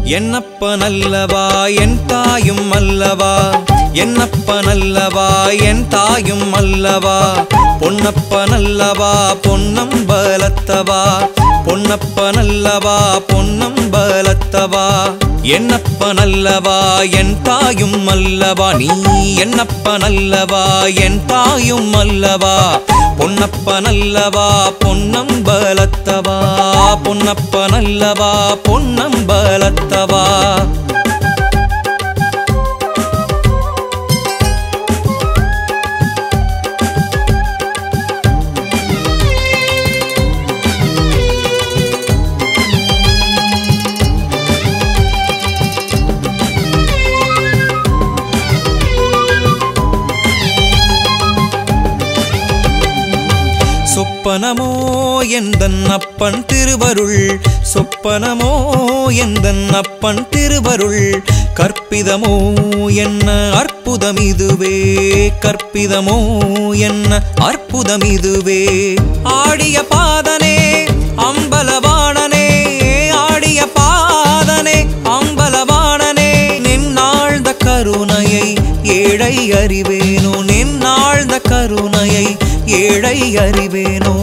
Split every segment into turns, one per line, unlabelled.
என்னப்பனல்லவா என் தாயும் அல்லவா என்னப்பனல்லவா என் தாயும் அல்லவா பொன்னப்பனல்லவா பொன்னம்பலத்தவா பொன்னப்பனல்லவா பொன்னம்பலத்தவா என்னப்பனல்லவா என் தாயும் அல்லவா நீ என்னப்பனல்லவா என் தாயும் அல்லவா பொன்னப்பனல்லவா பொன்னம்பலத்தவா பொன்னப்பனல்லவா பொன்னம்பலத்தவா சொப்பனமோ எந்தன் அப்பன் திருவருள் சொப்பனமோ எந்தன் அப்பன் திருவருள் கற்பிதமோ என்ன அற்புதம் இதுவே கற்பிதமோ என்ன அற்புதம் இதுவே ஆடிய பாதனே அம்பலவாணனே ஆடிய பாதனே அம்பலவாணனே நின்னாழ்ந்த கருணையை ஏழை அறிவேனோ நின்னாழ்ந்த கருணையை ஏழை அறிவேனோ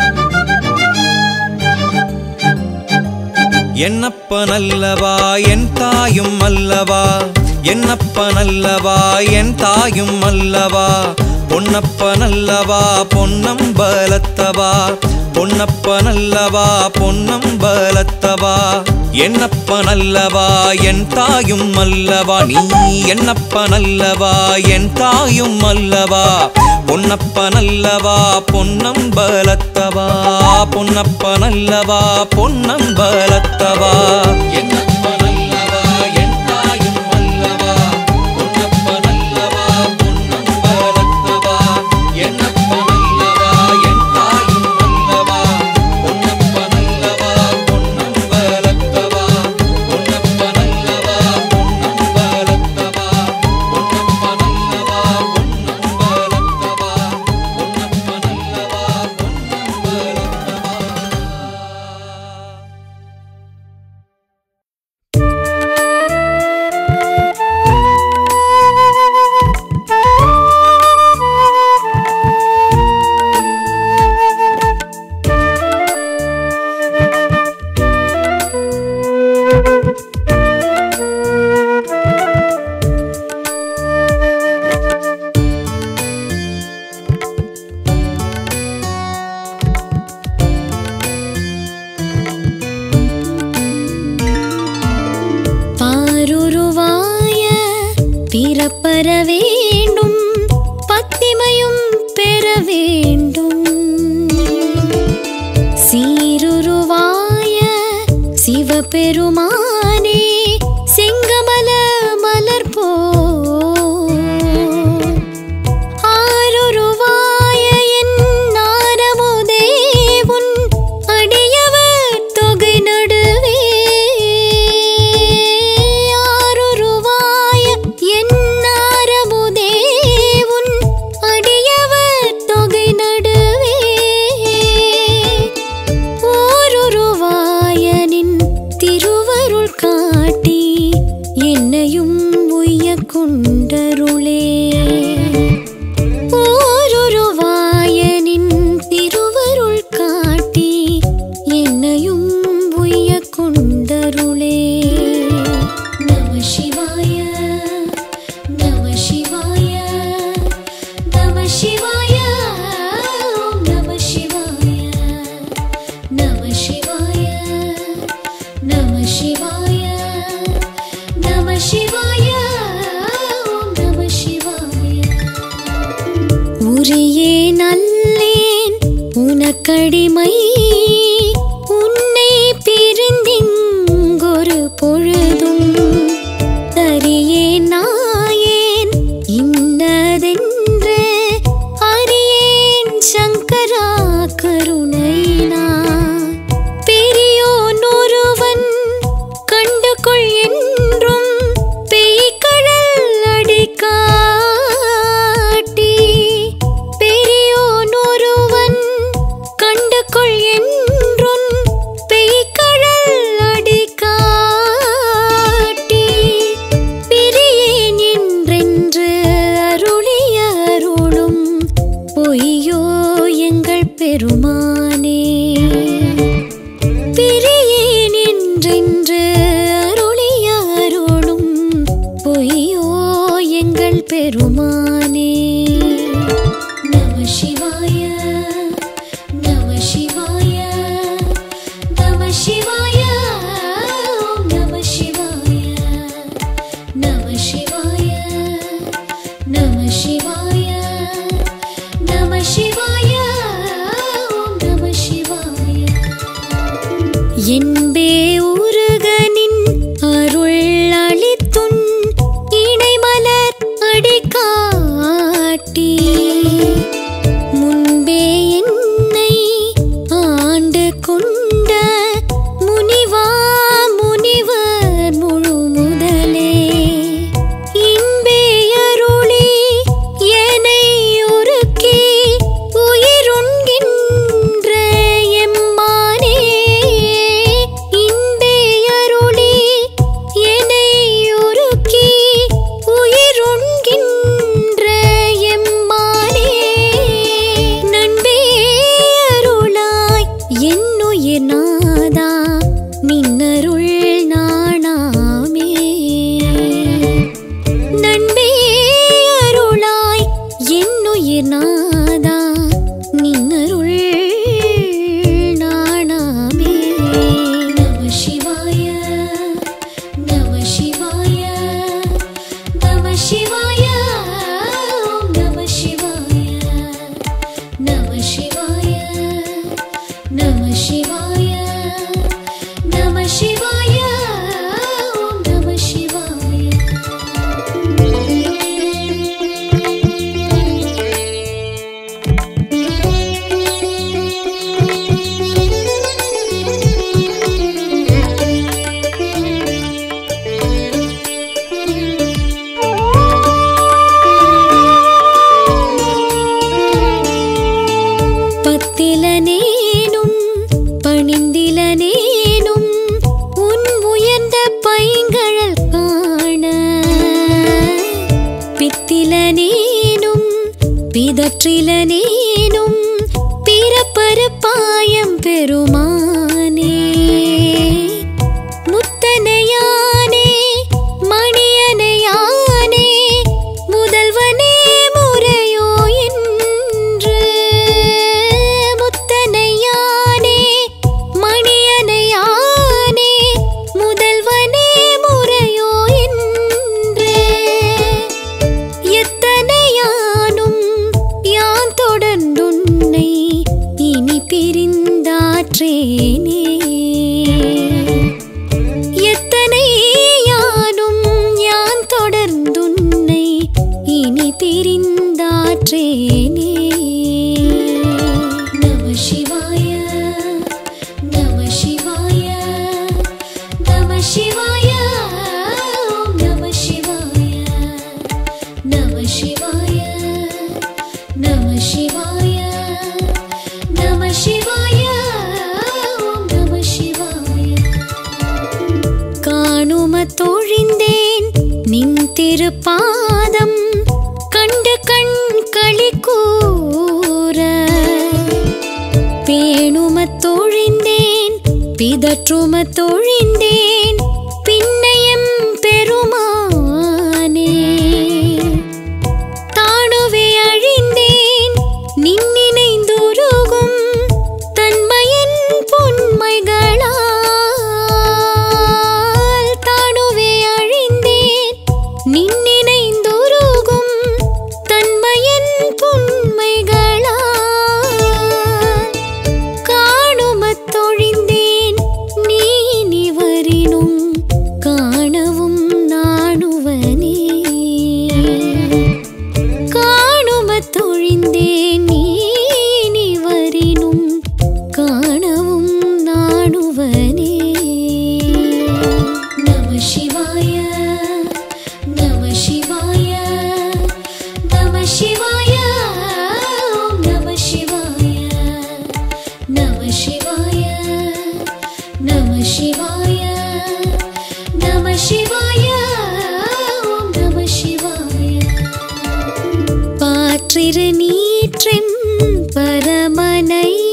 என்னப்பனல்லவா என் தாயும் அல்லவா என்னப்பனல்லவா என் தாயும் அல்லவா பொன்னப்பனல்லவா பொன்னம்பலத்தவா பொன்னப்பனல்லவா பொன்னம்பலத்தவா என்னப்பனல்லவா என் தாயும் அல்லவா நீ என்னப்பனல்லவா என் தாயும் அல்லவா பொன்னப்பனல்லவா பொன்னம்பலத்தவா பொன்னப்பனல்லவா பொன்னம்பலத்தவா என்னப்பனல்லவா என் தாயும் அல்லவா பொன்னப்பனல்லவா பொன்னம்பலத்தவா என்னப்பனல்லவா என் தாயும் அல்லவா பொன்னப்பனல்லவா பொன்னம்பலத்தவா பொன்னப்பனல்லவா பொன்னம்பலத்தவா பொன்னப்பனல்லவா பொன்னம்பலத்தவா பொன்னப்பனல்லவா பொன்னம்பலத்தவா
பாருருவாய பிறப்பற வேண்டும் பத்திமையும் பெற வேண்டும் சீருருவாய சிவபெருமானே செங்கமல மலர் போ ஆருருவாய என் நாரமுதே உன் அடியவர் தொகை நடுவே ஆருருவாய என் நாரமுதே உன் அடியவர் தொகை நடுவே ஓருருவாயனின் திருவருள் காட்டி என்னையும் உய்ய கொண்டருளே ஓருருவாயனின் திருவருள் காட்டி என்னையும் உய்ய கொண்டருளே நம சிவாய நம சிவாய நம சிவாய ஓம் நம சிவாய நம சிவாய நம சிவாய நம சிவாய ஓம் நம சிவாய உரியே நல்லேன் உனக்கடிமை உன்னை பிரிந்திங்கொரு பொழுதும் தரியே நாயேன் இன்னதென்று அறியேன் சங்கரா கருணைனா பெரியோன் ஒருவன் கண்டு கொள் என்றும் பெய்கடல் அடிக்காட்டி பெரியோன் ஒருவன் கண்டு கொள் என்றும் பெருமானே பிரியேன் என்றென்று அருளிய அருளும் பொய்யோ எங்கள் பெருமானே நம சிவாய நம சிவாய நம சிவாய ஓம் நம சிவாய நம சிவாய நம சிவாய நம சிவாய ஓம் நம சிவாய என்பே உருகனின் அருள் அளித்துன் இணைமலர் அடிக்காட்டி முன்பே என்னை ஆண்டு கொண்ட முனிவா முனிவர் முழு முதலே இன்பே அருளி என்னை உருக்கி உயிருண்கின்ற எம்மானே இன்பே அருளி என்னை உருக்கி உயிருண்கின்ற எம்மானே நண்பே அருளாய் என்னுயிர் நாதா நின்னருள் நாணாமே நண்பே அருளாய் என்னுயிர் நாதா நின்னருள் நாணாமே நம சிவாய நம சிவாய நம சிவாய ஓம் நம சிவாய நம சிவாய நம சிவாய நம சிவாய ஓம் நம சிவாய பத்திலனேனும் பணிந்திலனேனும் உன் உயர்ந்த பைங்கழல் காண பித்திலனேனும் பிதற்றிலனேனும் பிறப்பருப்பாயம் பெருமானே முத்தனையானே மணியனையானே முதல்வனே முறையோ என்று முத்தனையானே மணியனையானே முதல்வனே முறையோ என்று எத்தனையானும் யான் தொடர்ந்துன்னை இனி பிரிந்தாற்றேனே எத்தனை யானும் யான் தொடர்ந்துன்னை இனி பிரிந்தாற்றேனே நம சிவாய நம சிவாய நம சிவாய ஓம் நம சிவாய நம சிவாய நம சிவாய நம சிவாய ஓம் நம சிவாய காணும தொழிந்தேன் நின் திருப்பாதம் கண்டு கண் களி கூற பேணும தொழிந்தேன் பிதற்றும தொழிந்தேன் பின்னையம் பெருமானே தாணுவே அழிந்தேன் நின்னினைந்துருகும் தன்மையன் பொன்மைகளால் தாணுவே அழிந்தேன் நின்னினைந்துருகும் தன்மையன் பொன்மைகளால் காணுமத் தொழிந்தேன் நீ நிவரினும் காணவும் நாணுவனே காணுமத் தொழிந்தேன் நீ நிவரினும் காணவும் நாணுவனே நம சிவாய நம சிவாய நம சிவாய ஓம் நம சிவாய நம சிவாய நம சிவாய நம சிவாய ஓம் நம சிவாய பாற்றிரு நீற்றெம் பரமனை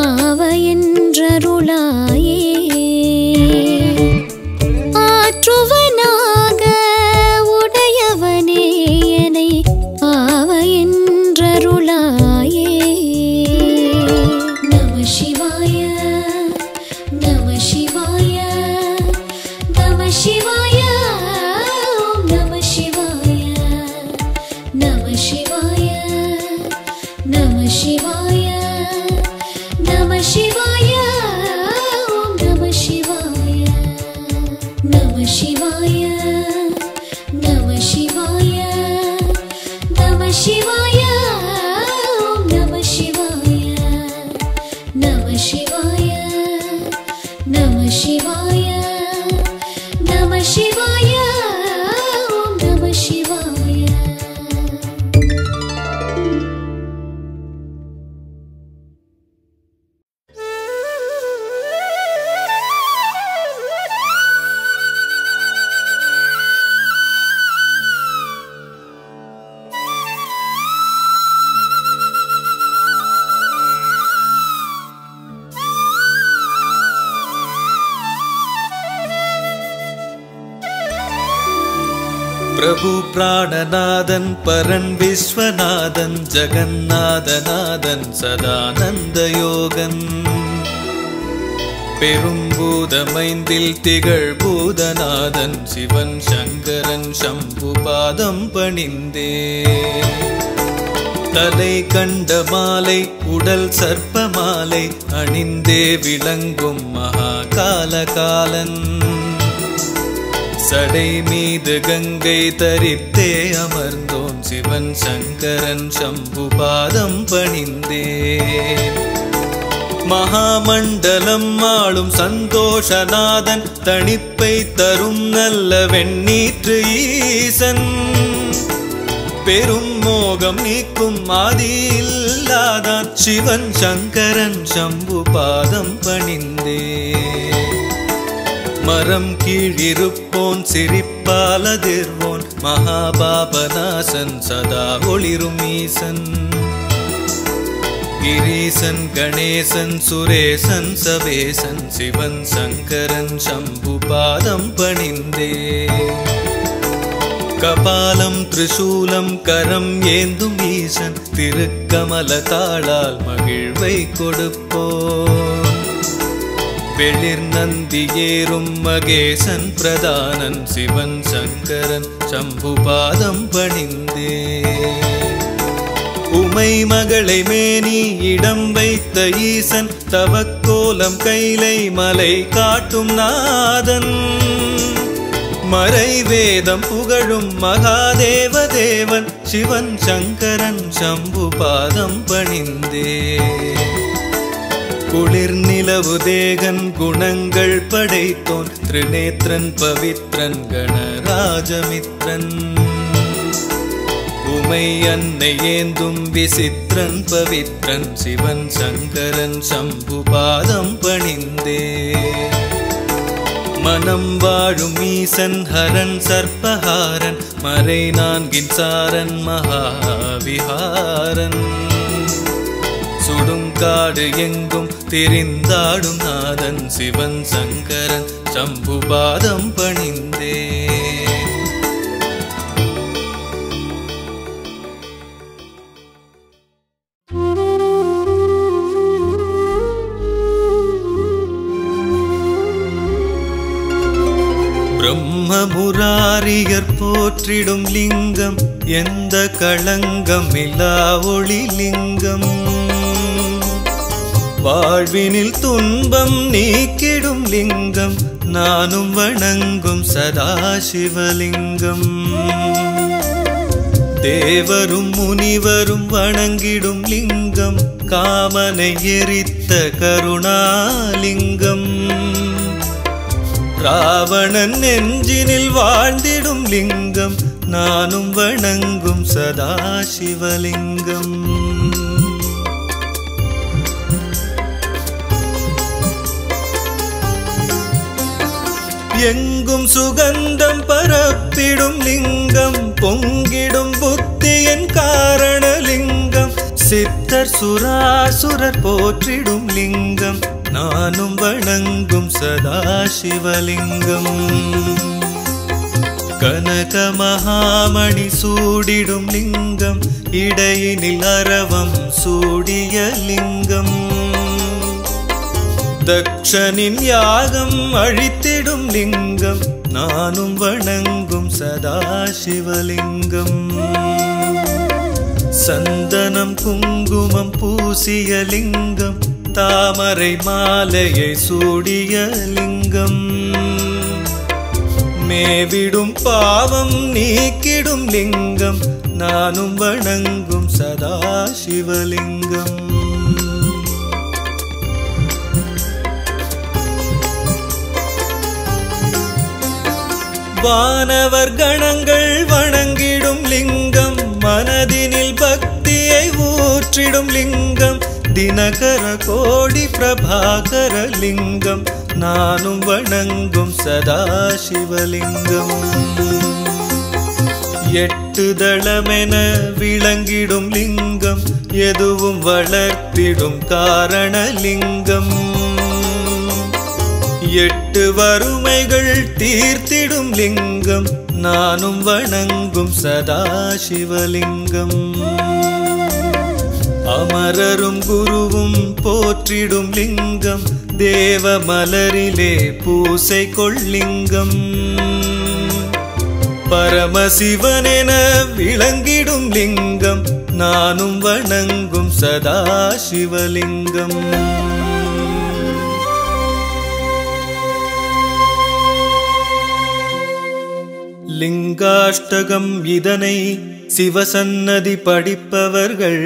ஆவ என்றருளாயே ஆற்றுவனாக உடையவனே என்னை ஆவ என்றருளாயே நம சிவாய நம சிவாய நம சிவாய ஓம் நம சிவாய நம சிவாய நம சிவாய நம சிவாய ஓம் நம சிவாய நம சிவாய நம சிவாய நம சிவாய ஓம் நம சிவாய நம சிவாய நம சிவாய நம சிவாய ஓம் நம சிவாய
பிரபு பிராணநாதன் பரன் விஸ்வநாதன் ஜெகநாதநாதன் சதானந்த யோகன் பெரும்பூதமைந்தில் திகழ் பூதநாதன் சிவன் சங்கரன் சம்பு பாதம் பணிந்தே தலை கண்ட மாலை உடல் சர்ப்ப மாலை அணிந்தே விளங்கும் மகாகால காலன் சடை மீது கங்கை தரித்தே அமர்ந்தோன் சிவன் சங்கரன் சம்பு பாதம் பணிந்தேன் மகாமண்டலம் ஆளும் சந்தோஷநாதன் தணிப்பை தரும் நல்ல வெண்ணீற்று ஈசன் பெரும் மோகம் நீக்கும் ஆதியில்லாதான் சிவன் சங்கரன் சம்பு பாதம் பணிந்தே மரம் கீழிருப்போன் சிரிப்பாலதிர்வோன் மகாபாபநாசன் சதா ஒளிரும் ஈசன் கிரீசன் கணேசன் சுரேசன் சவேசன் சிவன் சங்கரன் சம்பு பாதம் பணிந்தே கபாலம் திரிசூலம் கரம் ஏந்தும் ஈசன் திருக்கமல தாளால் மகிழ்வை கொடுப்போம் வெளிர் நந்தி ஏறும் மகேசன் பிரதானன் சிவன் சங்கரன் சம்பு பாதம் பணிந்தே உமை மகளை மேனி இடம் வைத்த ஈசன் தவக்கோலம் கைலை மலை காட்டும் நாதன் மறை வேதம் புகழும் மகாதேவ தேவன் சிவன் சங்கரன் சம்பு பாதம் பணிந்தே குளிர் நிலவு தேகன் குணங்கள் படைத்தோன் திரிநேத்திரன் பவித்ரன் கணராஜமித்ரன் உமை அன்னை ஏந்தும் விசித்திரன் பவித்ரன் சிவன் சங்கரன் சம்பு பாதம் பணிந்தே மனம் வாழும் ஈசன் ஹரன் சர்ப்பஹாரன் மறை நான்கின் சாரன் மகாவிஹாரன் சுடுங்காடு எங்கும் திரிந்தாடும் நாதன் சிவன் சங்கரன் சம்பு பாதம் பணிந்தே பிரம்மமுராரியர் போற்றிடும் லிங்கம் எந்த களங்கம் இல்லா ஒளி லிங்கம் வாழ்வினில் துன்பம் நீக்கிடும் லிங்கம் நானும் வணங்கும் சதாசிவலிங்கம் தேவரும் முனிவரும் வணங்கிடும் லிங்கம் காமனை எரித்த கருணாலிங்கம் ராவணன் நெஞ்சினில் வாழ்ந்திடும் லிங்கம் நானும் வணங்கும் சதாசிவலிங்கம் எங்கும் சுகந்தம் பரப்பிடும் லிங்கம் பொங்கிடும் புத்தியின் காரணலிங்கம் சித்தர் சுராசுரர் போற்றிடும் லிங்கம் நானும் வணங்கும் சதாசிவலிங்கம் கனக மகாமணி சூடிடும் லிங்கம் இடையினில் அரவம் சூடிய லிங்கம் தக்ஷனின் யாகம் அழித்திடும் லிங்கம் நானும் வணங்கும் சதாசிவலிங்கம் சந்தனம் குங்குமம் பூசிய லிங்கம் தாமரை மாலையை சூடிய லிங்கம் மேவிடும் பாவம் நீக்கிடும் லிங்கம் நானும் வணங்கும் சதாசிவலிங்கம் வானவர் கணங்கள் வணங்கிடும் லிங்கம் மனதினில் பக்தியை ஊற்றிடும் லிங்கம் தினகர கோடி பிரபாகர லிங்கம் நானும் வணங்கும் சதாசிவலிங்கம் எட்டு தளமென விளங்கிடும் லிங்கம் எதுவும் வளர்த்திடும் காரணலிங்கம் எட்டு வறுமைகள் தீர்த்திடும் லிங்கம் நானும் வணங்கும் சதாசிவலிங்கம் அமரரும் குருவும் போற்றிடும் லிங்கம் தேவ மலரிலே பூசை கொள்ளிங்கம் பரமசிவனென விளங்கிடும் லிங்கம் நானும் வணங்கும் சதாசிவலிங்கம் லிங்காஷ்டகம் இதனை சிவசன்னதி படிப்பவர்கள்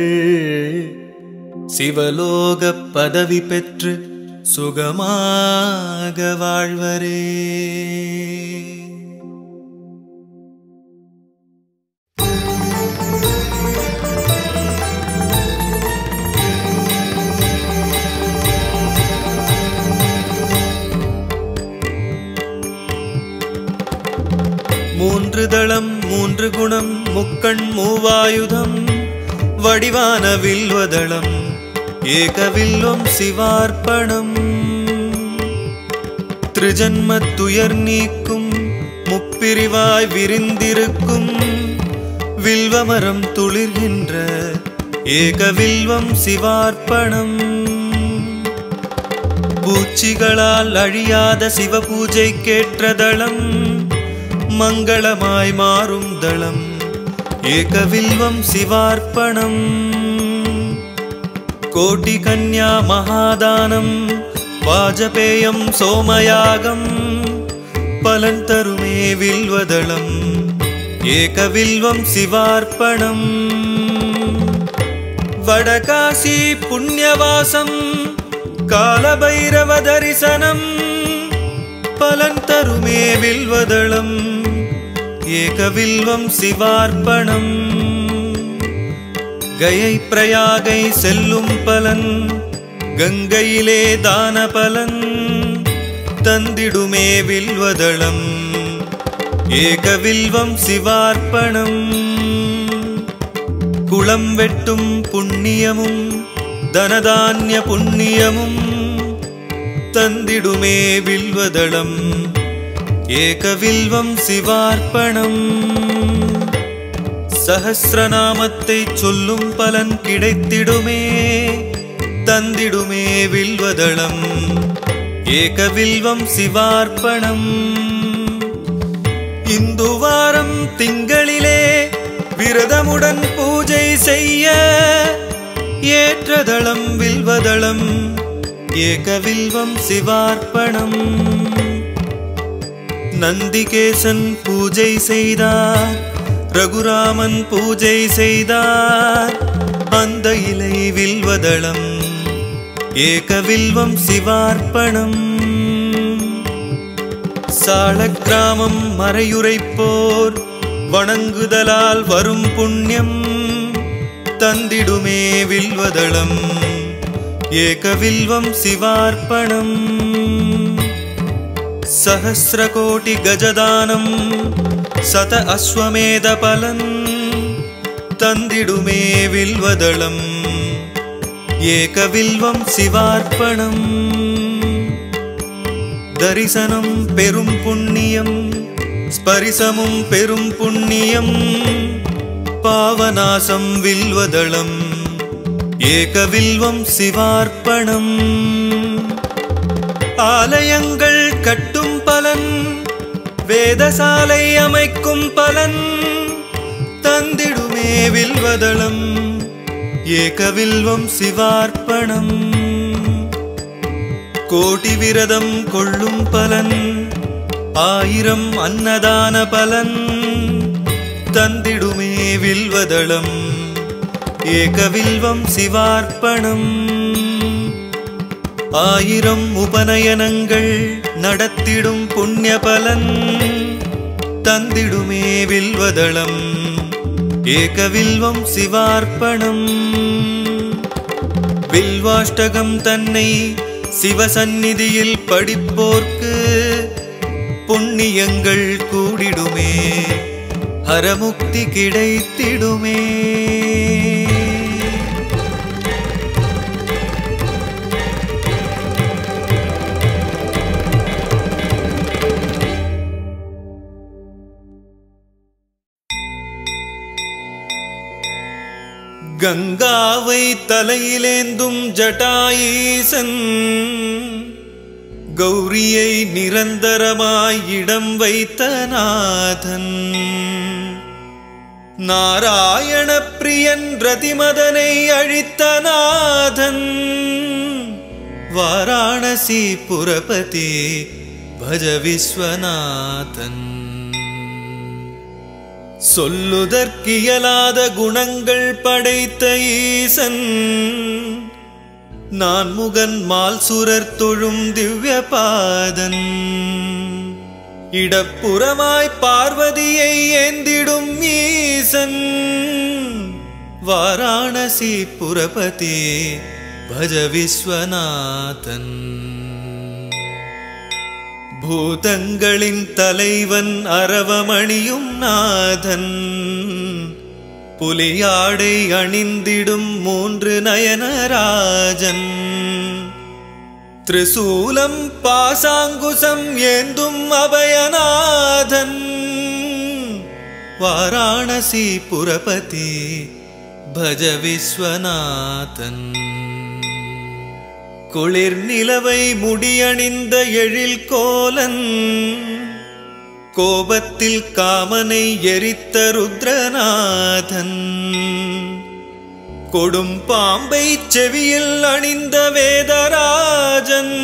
சிவலோக பதவி பெற்று சுகமாக வாழ்வரே மூன்று தளம் மூன்று குணம் முக்கண் மூவாயுதம் வடிவான வில்வதளம் ஏகவில்வம் சிவார்ப்பணம் திருஜன்மத் துயர் நீக்கும் முப்பிரிவாய் விரிந்திருக்கும் வில்வமரம் துளிர்கின்ற ஏகவில்வம் சிவார்ப்பணம் பூச்சிகளால் அழியாத சிவ பூஜை கேற்றதளம் மங்களமாய் மாறும் தளம் ஏகவில்வம் சிவார்ப்பணம் கோட்டி கன்யா மகாதானம் வாஜபேயம் சோமயாகம் பலன் தருமே வில்வதளம் ஏகவில்வம் சிவார்ப்பணம் வடகாசி புண்ணியவாசம் காலபைரவ தரிசனம் பலன் தருமே வில்வதளம் ஏகவில்வம் சிவார்ப்பணம் கயை பிரயாகை செல்லும் பலன் கங்கையிலே தான பலன் தந்திடுமே வில்வதளம் ஏகவில்வம் சிவார்ப்பணம் குளம் வெட்டும் புண்ணியமும் தனதான்ய புண்ணியமும் தந்திடுமே வில்வதளம் ஏகவில்வம் சிவார்ப்பணம் சஹசிரநாமத்தை சொல்லும் பலன் கிடைத்திடுமே தந்திடுமே வில்வதளம் ஏகவில்வம் சிவார்ப்பணம் இந்து வாரம் திங்களிலே விரதமுடன் பூஜை செய்ய ஏற்றதளம் வில்வதளம் ஏகவில்வம் சிவார்ப்பணம் நந்திகேசன் பூஜை செய்தார் ரகுராமன் பூஜை செய்தார் அந்த இலை வில்வதளம் ஏகவில்வம் சிவார்ப்பணம் சாளக்கிராமம் மறையுரைப்போர் வணங்குதலால் வரும் புண்ணியம் தந்திடுமே வில்வதளம் ஏகவில்வம் சிவார்ப்பணம் சஹசிரகோட்டி கஜதானம் சத அஸ்வமேத பலன் தந்திடுமே வில்வதளம் ஏகவில்வம் சிவார்ப்பணம் தரிசனம் பெரும் புண்ணியம் ஸ்பரிசமும் பெரும் புண்ணியம் பாவநாசம் வில்வதளம் ஏகவில்வம் சிவார்ப்பணம் ஆலயங்கள் கட்டும் பலன் வேதசாலை அமைக்கும் பலன் தந்திடுமே வில்வதளம் ஏகவில்வம் சிவார்ப்பணம் கோடி விரதம் கொள்ளும் பலன் ஆயிரம் அன்னதான பலன் தந்திடுமே வில்வதளம் ஏகவில்வம் சிவார்ப்பணம் ஆயிரம் உபநயனங்கள் நடத்திடும் புண்ணிய பலன் தந்திடுமே வில்வதளம் ஏகவில்வம் சிவார்ப்பணம் வில்வாஷ்டகம் தன்னை சிவசந்நிதியில் படிப்போர்க்கு புண்ணியங்கள் கூடிடுமே ஹரமுக்தி கிடைத்திடுமே கங்காவை தலையிலேந்தும் ஜட்டாயீசன் கௌரியை நிரந்தரமாய் இடம் வைத்த நாதன் நாராயண பிரியன் ரதிமதனை அழித்த நாதன் வாராணசி புரபதி பஜ விஸ்வநாதன் சொல்லுதற்கியலாத குணங்கள் படைத்த ஈசன் நான் முகன் மால் சுரர் தொழும் திவ்ய பாதன் இடப்புறமாய் பார்வதியை ஏந்திடும் ஈசன் வாராணசி புரபதி பஜ விஸ்வநாதன் பூதங்களின் தலைவன் அரவமணியும் நாதன் புலியாடை அணிந்திடும் மூன்று நயனராஜன் திரிசூலம் பாசாங்குசம் ஏந்தும் அபயநாதன் வாராணசி புரபதி பஜ விஸ்வநாதன் குளிர் நிலவை முடியணிந்த எழில் கோலன் கோபத்தில் காமனை எரித்த ருத்ரநாதன் கொடும் பாம்பை செவியில் அணிந்த வேதராஜன்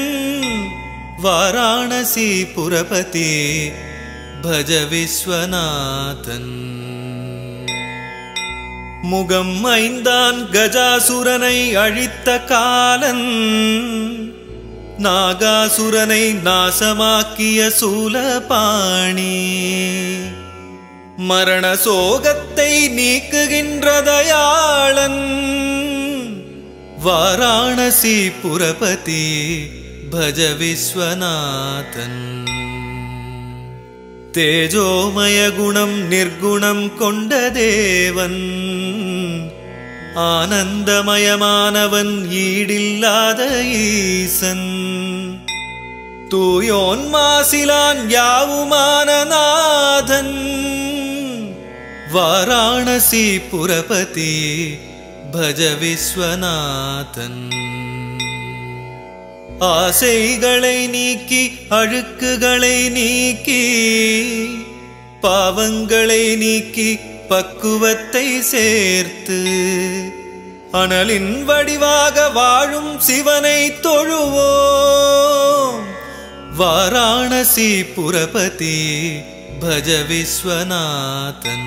வாராணசி புரபதி பஜ விஸ்வநாதன் முகம் ஐந்தான் கஜாசுரனை அழித்த காலன் நாகாசுரனை நாசமாக்கிய சூலபாணி மரண சோகத்தை நீக்குகின்ற தயாளன் வாராணசி புரபதி பஜ விஸ்வநாதன் தேஜோமய குணம் நிர்குணம் கொண்ட தேவன் ஆனந்தமயமானவன் ஈடில்லாத ஈசன் தூயோன் மாசிலான் யாவுமான நாதன் வாராணசி புரபதி பஜ விஸ்வநாதன் ஆசைகளை நீக்கி அழுக்குகளை நீக்கி பாவங்களை நீக்கி பக்குவத்தை சேர்த்து அனலின் வடிவாக வாழும் சிவனை தொழுவோம் வாராணசி புரபதி பஜ விஸ்வநாதன்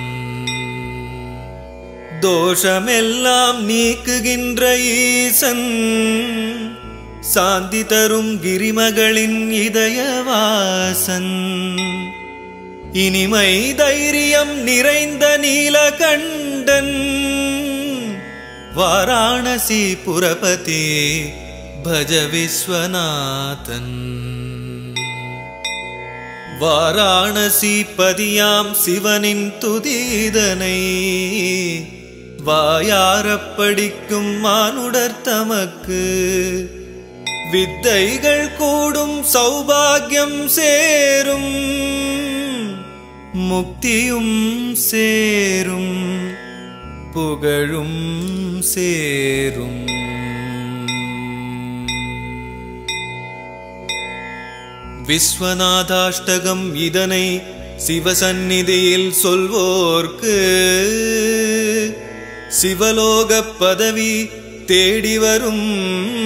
தோஷமெல்லாம் நீக்குகின்ற ஈசன் சாந்தி தரும் கிரிமகளின் இதயவாசன் இனிமை தைரியம் நிறைந்த நீலகண்டன் வாராணசி புரபதி பஜ விஸ்வநாதன் வாராணசி பதியாம் சிவனின் துதீதனை வாயாரப் படிக்கும் மானுடர் தமக்கு வித்தைகள் கூடும் சௌபாகியம் சேரும் முக்தியும் சேரும் புகழும் சேரும் விஸ்வநாதாஷ்டகம் இதனை சிவசந்நிதியில் சொல்வோர்க்கு சிவலோக பதவி தேடி வரும்